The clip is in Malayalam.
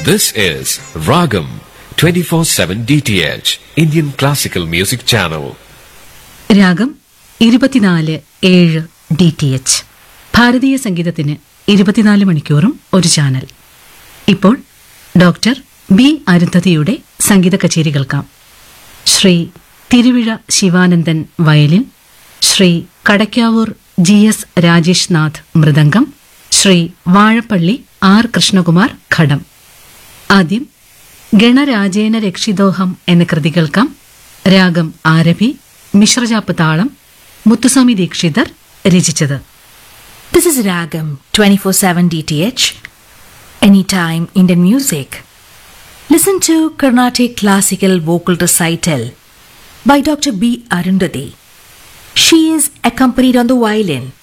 This is Ragam 24/7 DTH Indian Classical Music Channel. രാഗം ഇരുപത്തിനാല് ഏഴ് ഡി ടി എച്ച് ഭാരതീയ സംഗീതത്തിന് ഇരുപത്തിനാല് മണിക്കൂറും ഒരു ചാനൽ ഇപ്പോൾ ഡോക്ടർ ബി അരുന്ധതിയുടെ സംഗീത കച്ചേരി കേൾക്കാം Shri Thiruvizha Sivanandan violin Shri Kadakkavoor G S Rajesh Nath mridangam Shri Vazhappally R Krishnakumar ghatam ആദ്യം ഗണരാജേന രക്ഷിതോഹം എന്ന കൃതി കേൾക്കാം രാഗം ആരഭി മിശ്രജാപ്പ് താളം മുത്തുസ്വാമി ദീക്ഷിതർ രചിച്ചത് This is Ragam 24/7 DTH Anytime Indian Music. Listen to Carnatic Classical Vocal Recital by Dr. B. Arundhati. She is accompanied on the violin